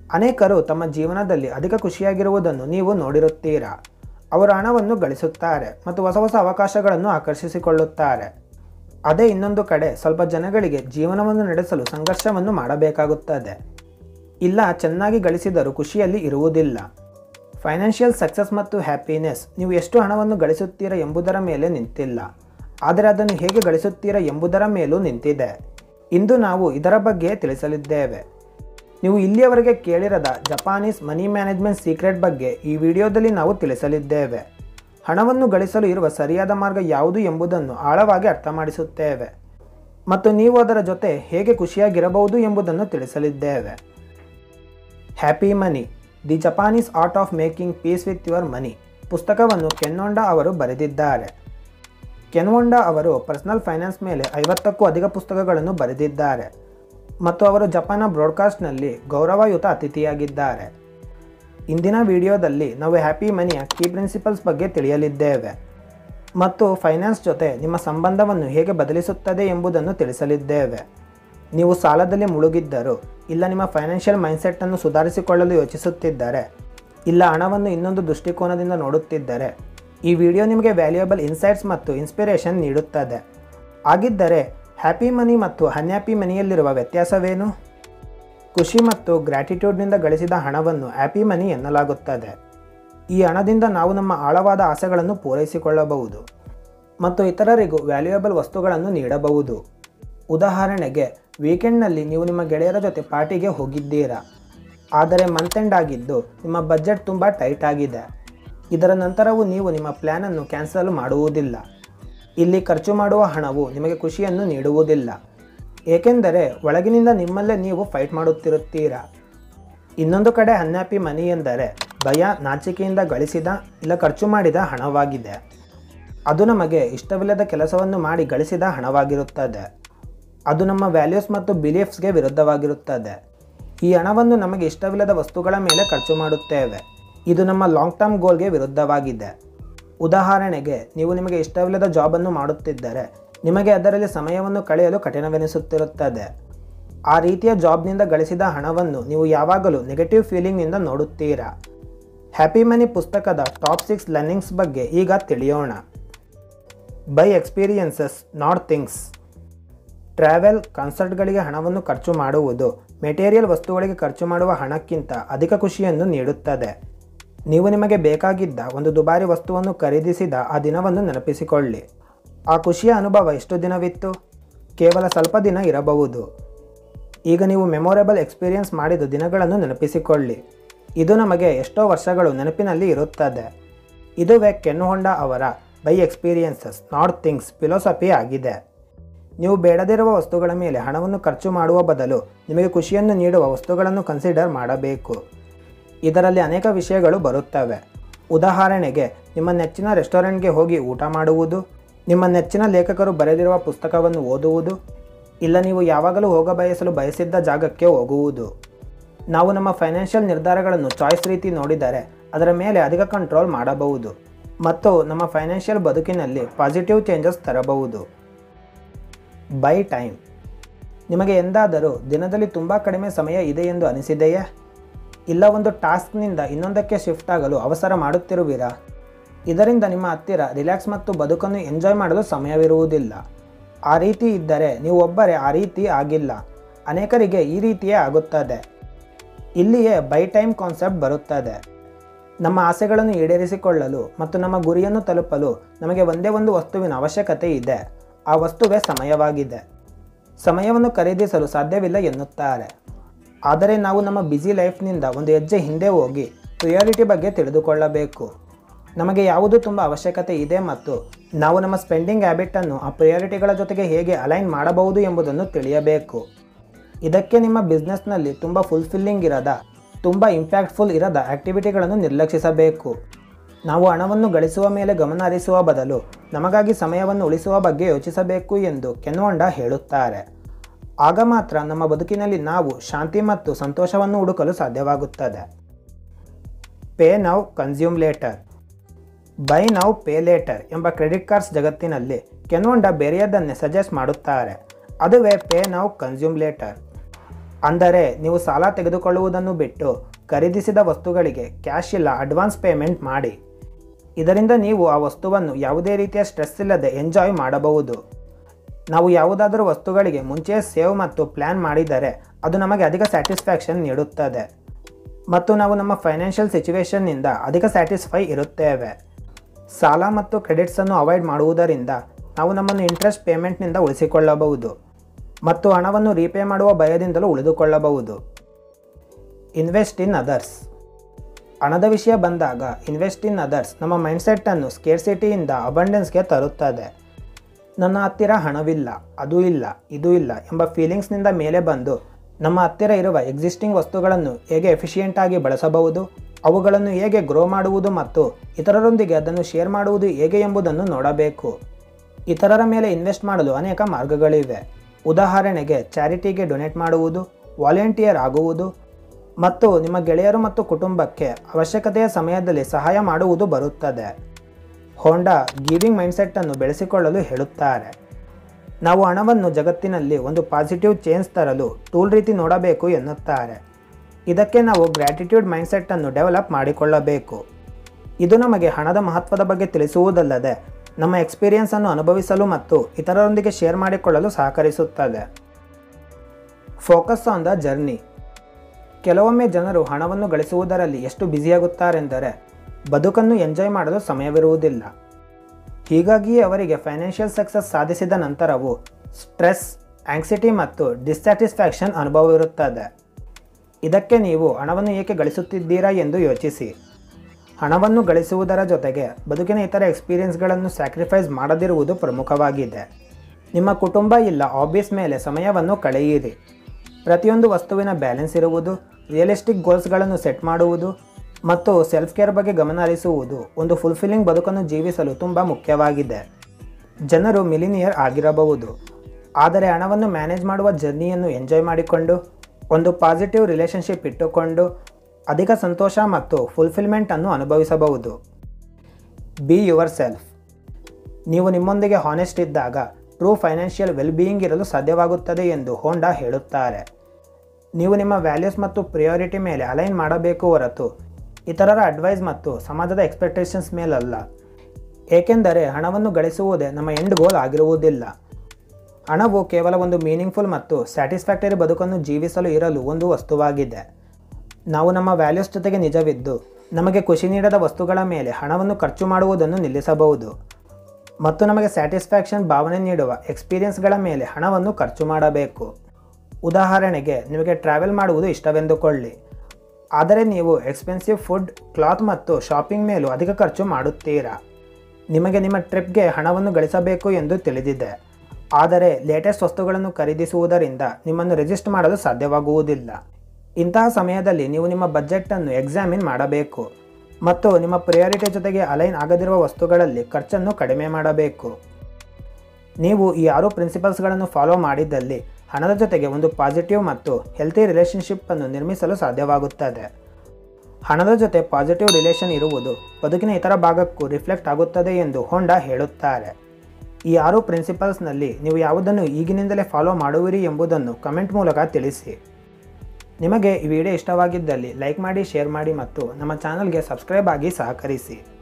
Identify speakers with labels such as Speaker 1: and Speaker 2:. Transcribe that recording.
Speaker 1: ಅನೇಕರು ತಮ್ಮ ಜೀವನದಲ್ಲಿ ಅಧಿಕ ಖುಷಿಯಾಗಿರುವುದನ್ನು ನೀವು ನೋಡಿರುತ್ತೀರಾ ಅವರು ಹಣವನ್ನು ಗಳಿಸುತ್ತಾರೆ ಮತ್ತು ಹೊಸ ಹೊಸ ಅವಕಾಶಗಳನ್ನು ಆಕರ್ಷಿಸಿಕೊಳ್ಳುತ್ತಾರೆ ಅದೇ ಇನ್ನೊಂದು ಕಡೆ ಸ್ವಲ್ಪ ಜನಗಳಿಗೆ ಜೀವನವನ್ನು ನಡೆಸಲು ಸಂಘರ್ಷವನ್ನು ಮಾಡಬೇಕಾಗುತ್ತದೆ ಇಲ್ಲ ಚೆನ್ನಾಗಿ ಗಳಿಸಿದರೂ ಖುಷಿಯಲ್ಲಿ ಇರುವುದಿಲ್ಲ ಫೈನಾನ್ಷಿಯಲ್ ಸಕ್ಸಸ್ ಮತ್ತು ಹ್ಯಾಪಿನೆಸ್ ನೀವು ಎಷ್ಟು ಹಣವನ್ನು ಗಳಿಸುತ್ತೀರಾ ಎಂಬುದರ ಮೇಲೆ ನಿಂತಿಲ್ಲ ಆದರೆ ಅದನ್ನು ಹೇಗೆ ಗಳಿಸುತ್ತೀರಾ ಎಂಬುದರ ಮೇಲೂ ನಿಂತಿದೆ ಇಂದು ನಾವು ಇದರ ಬಗ್ಗೆ ತಿಳಿಸಲಿದ್ದೇವೆ ನೀವು ಇಲ್ಲಿಯವರೆಗೆ ಕೇಳಿರದ ಜಪಾನೀಸ್ ಮನಿ ಮ್ಯಾನೇಜ್ಮೆಂಟ್ ಸೀಕ್ರೆಟ್ ಬಗ್ಗೆ ಈ ವಿಡಿಯೋದಲ್ಲಿ ನಾವು ತಿಳಿಸಲಿದ್ದೇವೆ ಹಣವನ್ನು ಗಳಿಸಲು ಇರುವ ಸರಿಯಾದ ಮಾರ್ಗ ಯಾವುದು ಎಂಬುದನ್ನು ಆಳವಾಗಿ ಅರ್ಥ ಮಾಡಿಸುತ್ತೇವೆ ಮತ್ತು ನೀವು ಅದರ ಜೊತೆ ಹೇಗೆ ಖುಷಿಯಾಗಿರಬಹುದು ಎಂಬುದನ್ನು ತಿಳಿಸಲಿದ್ದೇವೆ happy money the Japanese art of making peace with your money ಪುಸ್ತಕವನ್ನು ಕೆನ್ನೊಂಡ ಅವರು ಬರೆದಿದ್ದಾರೆ ಕೆನ್ವೊಂಡಾ ಅವರು ಪರ್ಸನಲ್ ಫೈನಾನ್ಸ್ ಮೇಲೆ ಐವತ್ತಕ್ಕೂ ಅಧಿಕ ಪುಸ್ತಕಗಳನ್ನು ಬರೆದಿದ್ದಾರೆ ಮತ್ತು ಅವರು ಜಪಾನ್ನ ಬ್ರಾಡ್ಕಾಸ್ಟ್ನಲ್ಲಿ ಗೌರವಯುತ ಅತಿಥಿಯಾಗಿದ್ದಾರೆ ಇಂದಿನ ವಿಡಿಯೋದಲ್ಲಿ ನಾವು ಹ್ಯಾಪಿ ಮನಿಯ ಕೀ ಪ್ರಿನ್ಸಿಪಲ್ಸ್ ಬಗ್ಗೆ ತಿಳಿಯಲಿದ್ದೇವೆ ಮತ್ತು ಫೈನಾನ್ಸ್ ಜೊತೆ ನಿಮ್ಮ ಸಂಬಂಧವನ್ನು ಹೇಗೆ ಬದಲಿಸುತ್ತದೆ ಎಂಬುದನ್ನು ತಿಳಿಸಲಿದ್ದೇವೆ ನೀವು ಸಾಲದಲ್ಲಿ ಮುಳುಗಿದ್ದರೂ ಇಲ್ಲ ನಿಮ್ಮ ಫೈನಾನ್ಷಿಯಲ್ ಮೈಂಡ್ಸೆಟ್ಟನ್ನು ಸುಧಾರಿಸಿಕೊಳ್ಳಲು ಯೋಚಿಸುತ್ತಿದ್ದರೆ ಇಲ್ಲ ಹಣವನ್ನು ಇನ್ನೊಂದು ದೃಷ್ಟಿಕೋನದಿಂದ ನೋಡುತ್ತಿದ್ದರೆ ಈ ವಿಡಿಯೋ ನಿಮಗೆ ವ್ಯಾಲ್ಯೂಯಬಲ್ ಇನ್ಸೈಟ್ಸ್ ಮತ್ತು ಇನ್ಸ್ಪಿರೇಷನ್ ನೀಡುತ್ತದೆ ಆಗಿದ್ದರೆ ಹ್ಯಾಪಿ ಮನಿ ಮತ್ತು ಅನ್ಹ್ಯಾಪಿ ಮನಿಯಲ್ಲಿರುವ ವ್ಯತ್ಯಾಸವೇನು ಖುಷಿ ಮತ್ತು ಗ್ರ್ಯಾಟಿಟ್ಯೂಡ್ನಿಂದ ಗಳಿಸಿದ ಹಣವನ್ನು ಹ್ಯಾಪಿ ಮನಿ ಎನ್ನಲಾಗುತ್ತದೆ ಈ ಹಣದಿಂದ ನಾವು ನಮ್ಮ ಆಳವಾದ ಆಸೆಗಳನ್ನು ಪೂರೈಸಿಕೊಳ್ಳಬಹುದು ಮತ್ತು ಇತರರಿಗೂ ವ್ಯಾಲ್ಯೂಯಬಲ್ ವಸ್ತುಗಳನ್ನು ನೀಡಬಹುದು ಉದಾಹರಣೆಗೆ ವೀಕೆಂಡ್ನಲ್ಲಿ ನೀವು ನಿಮ್ಮ ಗೆಳೆಯರ ಜೊತೆ ಪಾರ್ಟಿಗೆ ಹೋಗಿದ್ದೀರಾ ಆದರೆ ಮಂತ್ ಎಂಡ್ ಆಗಿದ್ದು ನಿಮ್ಮ ಬಜೆಟ್ ತುಂಬ ಟೈಟ್ ಆಗಿದೆ ಇದರ ನಂತರವೂ ನೀವು ನಿಮ್ಮ ಪ್ಲ್ಯಾನನ್ನು ಕ್ಯಾನ್ಸಲ್ ಮಾಡುವುದಿಲ್ಲ ಇಲ್ಲಿ ಖರ್ಚು ಮಾಡುವ ಹಣವು ನಿಮಗೆ ಖುಷಿಯನ್ನು ನೀಡುವುದಿಲ್ಲ ಏಕೆಂದರೆ ಒಳಗಿನಿಂದ ನಿಮ್ಮಲ್ಲೇ ನೀವು ಫೈಟ್ ಮಾಡುತ್ತಿರುತ್ತೀರಾ ಇನ್ನೊಂದು ಕಡೆ ಅನ್ಹ್ಯಾಪಿ ಮನಿ ಎಂದರೆ ಭಯ ನಾಚಿಕೆಯಿಂದ ಗಳಿಸಿದ ಇಲ್ಲ ಖರ್ಚು ಮಾಡಿದ ಹಣವಾಗಿದೆ ಅದು ನಮಗೆ ಇಷ್ಟವಿಲ್ಲದ ಕೆಲಸವನ್ನು ಮಾಡಿ ಗಳಿಸಿದ ಹಣವಾಗಿರುತ್ತದೆ ಅದು ನಮ್ಮ ವ್ಯಾಲ್ಯೂಸ್ ಮತ್ತು ಬಿಲೀಫ್ಸ್ಗೆ ವಿರುದ್ಧವಾಗಿರುತ್ತದೆ ಈ ಹಣವನ್ನು ನಮಗೆ ಇಷ್ಟವಿಲ್ಲದ ವಸ್ತುಗಳ ಮೇಲೆ ಖರ್ಚು ಮಾಡುತ್ತೇವೆ ಇದು ನಮ್ಮ ಲಾಂಗ್ ಟರ್ಮ್ ಗೋಲ್ಗೆ ವಿರುದ್ಧವಾಗಿದೆ ಉದಾಹರಣೆಗೆ ನೀವು ನಿಮಗೆ ಇಷ್ಟವಿಲ್ಲದ ಜಾಬನ್ನು ಮಾಡುತ್ತಿದ್ದರೆ ನಿಮಗೆ ಅದರಲ್ಲಿ ಸಮಯವನ್ನು ಕಳೆಯಲು ಕಠಿಣವೆನಿಸುತ್ತಿರುತ್ತದೆ ಆ ರೀತಿಯ ಜಾಬ್ನಿಂದ ಗಳಿಸಿದ ಹಣವನ್ನು ನೀವು ಯಾವಾಗಲೂ ನೆಗೆಟಿವ್ ಫೀಲಿಂಗ್ನಿಂದ ನೋಡುತ್ತೀರಾ ಹ್ಯಾಪಿ ಮನಿ ಪುಸ್ತಕದ ಟಾಪ್ ಸಿಕ್ಸ್ ಲರ್ನಿಂಗ್ಸ್ ಬಗ್ಗೆ ಈಗ ತಿಳಿಯೋಣ buy experiences not things travel ಕನ್ಸರ್ಟ್ಗಳಿಗೆ ಹಣವನ್ನು ಖರ್ಚು ಮಾಡುವುದು ಮೆಟೀರಿಯಲ್ ವಸ್ತುಗಳಿಗೆ ಖರ್ಚು ಮಾಡುವ ಹಣಕ್ಕಿಂತ ಅಧಿಕ ಖುಷಿಯನ್ನು ನೀಡುತ್ತದೆ ನೀವು ನಿಮಗೆ ಬೇಕಾಗಿದ್ದ ಒಂದು ದುಬಾರಿ ವಸ್ತುವನ್ನು ಖರೀದಿಸಿದ ಆ ದಿನವನ್ನು ನೆನಪಿಸಿಕೊಳ್ಳಿ ಆ ಖುಷಿಯ ಅನುಭವ ಎಷ್ಟು ದಿನವಿತ್ತು ಕೇವಲ ಸ್ವಲ್ಪ ದಿನ ಇರಬಹುದು ಈಗ ನೀವು ಮೆಮೊರೇಬಲ್ ಎಕ್ಸ್ಪೀರಿಯನ್ಸ್ ಮಾಡಿದ ದಿನಗಳನ್ನು ನೆನಪಿಸಿಕೊಳ್ಳಿ ಇದು ನಮಗೆ ಎಷ್ಟೋ ವರ್ಷಗಳು ನೆನಪಿನಲ್ಲಿ ಇರುತ್ತದೆ ಇದುವೇ ಕೆನ್ಹೊಂಡ ಅವರ buy experiences not things philosophy ಆಗಿದೆ ನೀವು ಬೇಡದಿರುವ ವಸ್ತುಗಳ ಮೇಲೆ ಹಣವನ್ನು ಖರ್ಚು ಮಾಡುವ ಬದಲು ನಿಮಗೆ ಖುಷಿಯನ್ನು ನೀಡುವ ವಸ್ತುಗಳನ್ನು ಕನ್ಸಿಡರ್ ಮಾಡಬೇಕು ಇದರಲ್ಲಿ ಅನೇಕ ವಿಷಯಗಳು ಬರುತ್ತವೆ ಉದಾಹರಣೆಗೆ ನಿಮ್ಮ ನೆಚ್ಚಿನ ರೆಸ್ಟೋರೆಂಟ್ಗೆ ಹೋಗಿ ಊಟ ಮಾಡುವುದು ನಿಮ್ಮ ನೆಚ್ಚಿನ ಲೇಖಕರು ಬರೆದಿರುವ ಪುಸ್ತಕವನ್ನು ಓದುವುದು ಇಲ್ಲ ನೀವು ಯಾವಾಗಲೂ ಹೋಗ ಬಯಸಲು ಬಯಸಿದ್ದ ಜಾಗಕ್ಕೆ ಹೋಗುವುದು ನಾವು ನಮ್ಮ ಫೈನಾನ್ಷಿಯಲ್ ನಿರ್ಧಾರಗಳನ್ನು ಚಾಯ್ಸ್ ರೀತಿ ನೋಡಿದರೆ ಅದರ ಮೇಲೆ ಅಧಿಕ ಕಂಟ್ರೋಲ್ ಮಾಡಬಹುದು ಮತ್ತು ನಮ್ಮ ಫೈನಾನ್ಷಿಯಲ್ ಬದುಕಿನಲ್ಲಿ ಪಾಸಿಟಿವ್ ಚೇಂಜಸ್ ತರಬಹುದು ಬೈ ಟೈಮ್ ನಿಮಗೆ ಎಂದಾದರೂ ದಿನದಲ್ಲಿ ತುಂಬ ಕಡಿಮೆ ಸಮಯ ಇದೆ ಎಂದು ಅನಿಸಿದೆಯೇ ಇಲ್ಲ ಒಂದು ಟಾಸ್ಕ್ನಿಂದ ಇನ್ನೊಂದಕ್ಕೆ ಶಿಫ್ಟ್ ಆಗಲು ಅವಸರ ಮಾಡುತ್ತಿರುವಿರಾ ಇದರಿಂದ ನಿಮ್ಮ ಹತ್ತಿರ ರಿಲ್ಯಾಕ್ಸ್ ಮತ್ತು ಬದುಕನ್ನು ಎಂಜಾಯ್ ಮಾಡಲು ಸಮಯವಿರುವುದಿಲ್ಲ ಆ ರೀತಿ ಇದ್ದರೆ ನೀವು ಒಬ್ಬರೇ ಆ ರೀತಿ ಆಗಿಲ್ಲ ಅನೇಕರಿಗೆ ಈ ರೀತಿಯೇ ಆಗುತ್ತದೆ ಇಲ್ಲಿಯೇ ಬೈ ಟೈಮ್ ಕಾನ್ಸೆಪ್ಟ್ ಬರುತ್ತದೆ ನಮ್ಮ ಆಸೆಗಳನ್ನು ಈಡೇರಿಸಿಕೊಳ್ಳಲು ಮತ್ತು ನಮ್ಮ ಗುರಿಯನ್ನು ತಲುಪಲು ನಮಗೆ ಒಂದೇ ಒಂದು ವಸ್ತುವಿನ ಅವಶ್ಯಕತೆ ಇದೆ ಆ ವಸ್ತುವೇ ಸಮಯವಾಗಿದೆ ಸಮಯವನ್ನು ಖರೀದಿಸಲು ಸಾಧ್ಯವಿಲ್ಲ ಎನ್ನುತ್ತಾರೆ ಆದರೆ ನಾವು ನಮ್ಮ ಬ್ಯುಸಿ ಲೈಫ್ನಿಂದ ಒಂದು ಹೆಜ್ಜೆ ಹಿಂದೆ ಹೋಗಿ ಪ್ರಿಯಾರಿಟಿ ಬಗ್ಗೆ ತಿಳಿದುಕೊಳ್ಳಬೇಕು ನಮಗೆ ಯಾವುದು ತುಂಬ ಅವಶ್ಯಕತೆ ಇದೆ ಮತ್ತು ನಾವು ನಮ್ಮ ಸ್ಪೆಂಡಿಂಗ್ ಹ್ಯಾಬಿಟನ್ನು ಆ ಪ್ರಿಯಾರಿಟಿಗಳ ಜೊತೆಗೆ ಹೇಗೆ ಅಲೈನ್ ಮಾಡಬಹುದು ಎಂಬುದನ್ನು ತಿಳಿಯಬೇಕು ಇದಕ್ಕೆ ನಿಮ್ಮ ಬಿಸ್ನೆಸ್ನಲ್ಲಿ ತುಂಬ ಫುಲ್ಫಿಲ್ಲಿಂಗ್ ಇರದ ತುಂಬ ಇಂಪ್ಯಾಕ್ಟ್ಫುಲ್ ಇರದ ಆಕ್ಟಿವಿಟಿಗಳನ್ನು ನಿರ್ಲಕ್ಷಿಸಬೇಕು ನಾವು ಹಣವನ್ನು ಗಳಿಸುವ ಮೇಲೆ ಗಮನ ಹರಿಸುವ ಬದಲು ನಮಗಾಗಿ ಸಮಯವನ್ನು ಉಳಿಸುವ ಬಗ್ಗೆ ಯೋಚಿಸಬೇಕು ಎಂದು ಕೆನ್ವೊಂಡ ಹೇಳುತ್ತಾರೆ ಆಗ ಮಾತ್ರ ನಮ್ಮ ಬದುಕಿನಲ್ಲಿ ನಾವು ಶಾಂತಿ ಮತ್ತು ಸಂತೋಷವನ್ನು ಹುಡುಕಲು ಸಾಧ್ಯವಾಗುತ್ತದೆ pay now consume later buy now pay later ಎಂಬ ಕ್ರೆಡಿಟ್ ಕಾರ್ಡ್ಸ್ ಜಗತ್ತಿನಲ್ಲಿ ಕೆನ್ವೊಂಡ ಬೇರೆಯದನ್ನೇ ಸಜೆಸ್ಟ್ ಮಾಡುತ್ತಾರೆ ಅದುವೇ ಪೇ ನೌ ಕನ್ಸ್ಯೂಮ್ ಲೇಟರ್ ಅಂದರೆ ನೀವು ಸಾಲ ತೆಗೆದುಕೊಳ್ಳುವುದನ್ನು ಬಿಟ್ಟು ಖರೀದಿಸಿದ ವಸ್ತುಗಳಿಗೆ ಕ್ಯಾಶ್ ಇಲ್ಲ ಅಡ್ವಾನ್ಸ್ ಪೇಮೆಂಟ್ ಮಾಡಿ ಇದರಿಂದ ನೀವು ಆ ವಸ್ತುವನ್ನು ಯಾವುದೇ ರೀತಿಯ ಸ್ಟ್ರೆಸ್ ಇಲ್ಲದೆ ಎಂಜಾಯ್ ಮಾಡಬಹುದು ನಾವು ಯಾವುದಾದರೂ ವಸ್ತುಗಳಿಗೆ ಮುಂಚೆ ಸೇವ್ ಮತ್ತು ಪ್ಲ್ಯಾನ್ ಮಾಡಿದರೆ ಅದು ನಮಗೆ ಅಧಿಕ ಸ್ಯಾಟಿಸ್ಫ್ಯಾಕ್ಷನ್ ನೀಡುತ್ತದೆ ಮತ್ತು ನಾವು ನಮ್ಮ ಫೈನಾನ್ಷಿಯಲ್ ಸಿಚುವೇಶನ್ನಿಂದ ಅಧಿಕ ಸ್ಯಾಟಿಸ್ಫೈ ಇರುತ್ತೇವೆ ಸಾಲ ಮತ್ತು ಕ್ರೆಡಿಟ್ಸನ್ನು ಅವಾಯ್ಡ್ ಮಾಡುವುದರಿಂದ ನಾವು ನಮ್ಮನ್ನು ಇಂಟ್ರೆಸ್ಟ್ ಪೇಮೆಂಟ್ನಿಂದ ಉಳಿಸಿಕೊಳ್ಳಬಹುದು ಮತ್ತು ಹಣವನ್ನು ರೀಪೇ ಮಾಡುವ ಭಯದಿಂದಲೂ ಉಳಿದುಕೊಳ್ಳಬಹುದು ಇನ್ವೆಸ್ಟ್ ಇನ್ ಅದರ್ಸ್ ಹಣದ ವಿಷಯ ಬಂದಾಗ ಇನ್ವೆಸ್ಟ್ ಇನ್ ಅದರ್ಸ್ ನಮ್ಮ ಮೈಂಡ್ಸೆಟ್ಟನ್ನು ಸ್ಕೇರ್ಸಿಟಿಯಿಂದ ಅಬಂಡೆನ್ಸ್ಗೆ ತರುತ್ತದೆ ನನ್ನ ಹತ್ತಿರ ಹಣವಿಲ್ಲ ಅದು ಇಲ್ಲ ಇದು ಇಲ್ಲ ಎಂಬ ಫೀಲಿಂಗ್ಸ್ನಿಂದ ಮೇಲೆ ಬಂದು ನಮ್ಮ ಹತ್ತಿರ ಇರುವ ಎಕ್ಸಿಸ್ಟಿಂಗ್ ವಸ್ತುಗಳನ್ನು ಹೇಗೆ ಎಫಿಷಿಯೆಂಟಾಗಿ ಬಳಸಬಹುದು ಅವುಗಳನ್ನು ಹೇಗೆ ಗ್ರೋ ಮಾಡುವುದು ಮತ್ತು ಇತರರೊಂದಿಗೆ ಅದನ್ನು ಶೇರ್ ಮಾಡುವುದು ಹೇಗೆ ಎಂಬುದನ್ನು ನೋಡಬೇಕು ಇತರರ ಮೇಲೆ ಇನ್ವೆಸ್ಟ್ ಮಾಡಲು ಅನೇಕ ಮಾರ್ಗಗಳಿವೆ ಉದಾಹರಣೆಗೆ ಚಾರಿಟಿಗೆ ಡೊನೇಟ್ ಮಾಡುವುದು ವಾಲಂಟಿಯರ್ ಆಗುವುದು ಮತ್ತು ನಿಮ್ಮ ಗೆಳೆಯರು ಮತ್ತು ಕುಟುಂಬಕ್ಕೆ ಅವಶ್ಯಕತೆಯ ಸಮಯದಲ್ಲಿ ಸಹಾಯ ಮಾಡುವುದು ಬರುತ್ತದೆ ಹೋಂಡಾ ಗಿವಿಂಗ್ ಮೈಂಡ್ಸೆಟ್ಟನ್ನು ಬೆಳೆಸಿಕೊಳ್ಳಲು ಹೇಳುತ್ತಾರೆ ನಾವು ಹಣವನ್ನು ಜಗತ್ತಿನಲ್ಲಿ ಒಂದು ಪಾಸಿಟಿವ್ ಚೇಂಜ್ ತರಲು ಟೂಲ್ ರೀತಿ ನೋಡಬೇಕು ಎನ್ನುತ್ತಾರೆ ಇದಕ್ಕೆ ನಾವು ಗ್ರ್ಯಾಟಿಟ್ಯೂಡ್ ಮೈಂಡ್ಸೆಟ್ಟನ್ನು ಡೆವಲಪ್ ಮಾಡಿಕೊಳ್ಳಬೇಕು ಇದು ನಮಗೆ ಹಣದ ಮಹತ್ವದ ಬಗ್ಗೆ ತಿಳಿಸುವುದಲ್ಲದೆ ನಮ್ಮ ಎಕ್ಸ್ಪೀರಿಯನ್ಸನ್ನು ಅನುಭವಿಸಲು ಮತ್ತು ಇತರರೊಂದಿಗೆ ಶೇರ್ ಮಾಡಿಕೊಳ್ಳಲು ಸಹಕರಿಸುತ್ತದೆ ಫೋಕಸ್ ಆನ್ ದ ಜರ್ನಿ ಕೆಲವೊಮ್ಮೆ ಜನರು ಹಣವನ್ನು ಗಳಿಸುವುದರಲ್ಲಿ ಎಷ್ಟು ಬ್ಯುಸಿಯಾಗುತ್ತಾರೆಂದರೆ ಬದುಕನ್ನು ಎಂಜಾಯ್ ಮಾಡಲು ಸಮಯವಿರುವುದಿಲ್ಲ ಹೀಗಾಗಿಯೇ ಅವರಿಗೆ ಫೈನಾನ್ಷಿಯಲ್ ಸಕ್ಸಸ್ ಸಾಧಿಸಿದ ನಂತರವೂ ಸ್ಟ್ರೆಸ್ ಆಂಗ್ಸಿಟಿ ಮತ್ತು ಡಿಸ್ಸ್ಯಾಟಿಸ್ಫ್ಯಾಕ್ಷನ್ ಅನುಭವವಿರುತ್ತದೆ ಇದಕ್ಕೆ ನೀವು ಹಣವನ್ನು ಏಕೆ ಗಳಿಸುತ್ತಿದ್ದೀರಾ ಎಂದು ಯೋಚಿಸಿ ಹಣವನ್ನು ಗಳಿಸುವುದರ ಜೊತೆಗೆ ಬದುಕಿನ ಇತರ ಎಕ್ಸ್ಪೀರಿಯನ್ಸ್ಗಳನ್ನು ಸ್ಯಾಕ್ರಿಫೈಸ್ ಮಾಡದಿರುವುದು ಪ್ರಮುಖವಾಗಿದೆ ನಿಮ್ಮ ಕುಟುಂಬ ಇಲ್ಲ ಆಫೀಸ್ ಮೇಲೆ ಸಮಯವನ್ನು ಕಳೆಯಿರಿ ಪ್ರತಿಯೊಂದು ವಸ್ತುವಿನ ಬ್ಯಾಲೆನ್ಸ್ ಇರುವುದು ರಿಯಲಿಸ್ಟಿಕ್ ಗೋಲ್ಸ್ಗಳನ್ನು ಸೆಟ್ ಮಾಡುವುದು ಮತ್ತು ಸೆಲ್ಫ್ ಕೇರ್ ಬಗ್ಗೆ ಗಮನ ಹರಿಸುವುದು ಒಂದು ಫುಲ್ಫಿಲ್ಲಿಂಗ್ ಬದುಕನ್ನು ಜೀವಿಸಲು ತುಂಬ ಮುಖ್ಯವಾಗಿದೆ ಜನರು ಮಿಲಿನಿಯರ್ ಆಗಿರಬಹುದು ಆದರೆ ಹಣವನ್ನು ಮ್ಯಾನೇಜ್ ಮಾಡುವ ಜರ್ನಿಯನ್ನು ಎಂಜಾಯ್ ಮಾಡಿಕೊಂಡು ಒಂದು ಪಾಸಿಟಿವ್ ರಿಲೇಷನ್ಶಿಪ್ ಇಟ್ಟುಕೊಂಡು ಅಧಿಕ ಸಂತೋಷ ಮತ್ತು ಫುಲ್ಫಿಲ್ಮೆಂಟನ್ನು ಅನುಭವಿಸಬಹುದು ಬಿ ಯುವರ್ ಸೆಲ್ಫ್ ನೀವು ನಿಮ್ಮೊಂದಿಗೆ ಹಾನೆಸ್ಟ್ ಇದ್ದಾಗ ಟ್ರೂ ಫೈನಾನ್ಷಿಯಲ್ ವೆಲ್ ಬೀಯಿಂಗ್ ಇರಲು ಸಾಧ್ಯವಾಗುತ್ತದೆ ಎಂದು ಹೋಂಡಾ ಹೇಳುತ್ತಾರೆ ನೀವು ನಿಮ್ಮ ವ್ಯಾಲ್ಯೂಸ್ ಮತ್ತು ಪ್ರಿಯಾರಿಟಿ ಮೇಲೆ ಅಲೈನ್ ಮಾಡಬೇಕು ಹೊರತು ಇತರರ ಅಡ್ವೈಸ್ ಮತ್ತು ಸಮಾಜದ ಎಕ್ಸ್ಪೆಕ್ಟೇಷನ್ಸ್ ಮೇಲಲ್ಲ ಏಕೆಂದರೆ ಹಣವನ್ನು ಗಳಿಸುವುದೇ ನಮ್ಮ ಎಂಡ್ ಗೋಲ್ ಆಗಿರುವುದಿಲ್ಲ ಹಣವು ಕೇವಲ ಒಂದು ಮೀನಿಂಗ್ಫುಲ್ ಮತ್ತು ಸ್ಯಾಟಿಸ್ಫ್ಯಾಕ್ಟರಿ ಬದುಕನ್ನು ಜೀವಿಸಲು ಇರಲು ಒಂದು ವಸ್ತುವಾಗಿದೆ ನಾವು ನಮ್ಮ ವ್ಯಾಲ್ಯೂಸ್ ಜೊತೆಗೆ ನಿಜವಿದ್ದು ನಮಗೆ ಖುಷಿ ನೀಡದ ವಸ್ತುಗಳ ಮೇಲೆ ಹಣವನ್ನು ಖರ್ಚು ಮಾಡುವುದನ್ನು ನಿಲ್ಲಿಸಬಹುದು ಮತ್ತು ನಮಗೆ ಸ್ಯಾಟಿಸ್ಫ್ಯಾಕ್ಷನ್ ಭಾವನೆ ನೀಡುವ ಎಕ್ಸ್ಪೀರಿಯನ್ಸ್ಗಳ ಮೇಲೆ ಹಣವನ್ನು ಖರ್ಚು ಮಾಡಬೇಕು ಉದಾಹರಣೆಗೆ ನಿಮಗೆ ಟ್ರಾವೆಲ್ ಮಾಡುವುದು ಇಷ್ಟವೆಂದುಕೊಳ್ಳಿ ಆದರೆ ನೀವು ಎಕ್ಸ್ಪೆನ್ಸಿವ್ ಫುಡ್ ಕ್ಲಾತ್ ಮತ್ತು ಶಾಪಿಂಗ್ ಮೇಲೂ ಅಧಿಕ ಖರ್ಚು ಮಾಡುತ್ತೀರಾ ನಿಮಗೆ ನಿಮ್ಮ ಟ್ರಿಪ್ಗೆ ಹಣವನ್ನು ಗಳಿಸಬೇಕು ಎಂದು ತಿಳಿದಿದೆ ಆದರೆ ಲೇಟೆಸ್ಟ್ ವಸ್ತುಗಳನ್ನು ಖರೀದಿಸುವುದರಿಂದ ನಿಮ್ಮನ್ನು ರಿಜಿಸ್ಟ್ ಮಾಡಲು ಸಾಧ್ಯವಾಗುವುದಿಲ್ಲ ಇಂತಹ ಸಮಯದಲ್ಲಿ ನೀವು ನಿಮ್ಮ ಬಜೆಟನ್ನು ಎಕ್ಸಾಮಿನ್ ಮಾಡಬೇಕು ಮತ್ತು ನಿಮ್ಮ ಪ್ರಿಯಾರಿಟಿ ಜೊತೆಗೆ ಅಲೈನ್ ಆಗದಿರುವ ವಸ್ತುಗಳಲ್ಲಿ ಖರ್ಚನ್ನು ಕಡಿಮೆ ಮಾಡಬೇಕು ನೀವು ಈ ಆರು ಪ್ರಿನ್ಸಿಪಲ್ಸ್ಗಳನ್ನು ಫಾಲೋ ಮಾಡಿದ್ದಲ್ಲಿ ಹಣದ ಜೊತೆಗೆ ಒಂದು ಪಾಸಿಟಿವ್ ಮತ್ತು ಹೆಲ್ತಿ ರಿಲೇಷನ್ಶಿಪ್ಪನ್ನು ನಿರ್ಮಿಸಲು ಸಾಧ್ಯವಾಗುತ್ತದೆ ಹಣದ ಜೊತೆ ಪಾಸಿಟಿವ್ ರಿಲೇಷನ್ ಇರುವುದು ಬದುಕಿನ ಇತರ ಭಾಗಕ್ಕೂ ರಿಫ್ಲೆಕ್ಟ್ ಆಗುತ್ತದೆ ಎಂದು ಹೋಂಡಾ ಹೇಳುತ್ತಾರೆ ಈ ಆರು ಪ್ರಿನ್ಸಿಪಲ್ಸ್ನಲ್ಲಿ ನೀವು ಯಾವುದನ್ನು ಈಗಿನಿಂದಲೇ ಫಾಲೋ ಮಾಡುವಿರಿ ಎಂಬುದನ್ನು ಕಮೆಂಟ್ ಮೂಲಕ ತಿಳಿಸಿ ನಿಮಗೆ ಈ ವಿಡಿಯೋ ಇಷ್ಟವಾಗಿದ್ದಲ್ಲಿ ಲೈಕ್ ಮಾಡಿ ಶೇರ್ ಮಾಡಿ ಮತ್ತು ನಮ್ಮ ಚಾನಲ್ಗೆ ಸಬ್ಸ್ಕ್ರೈಬ್ ಆಗಿ ಸಹಕರಿಸಿ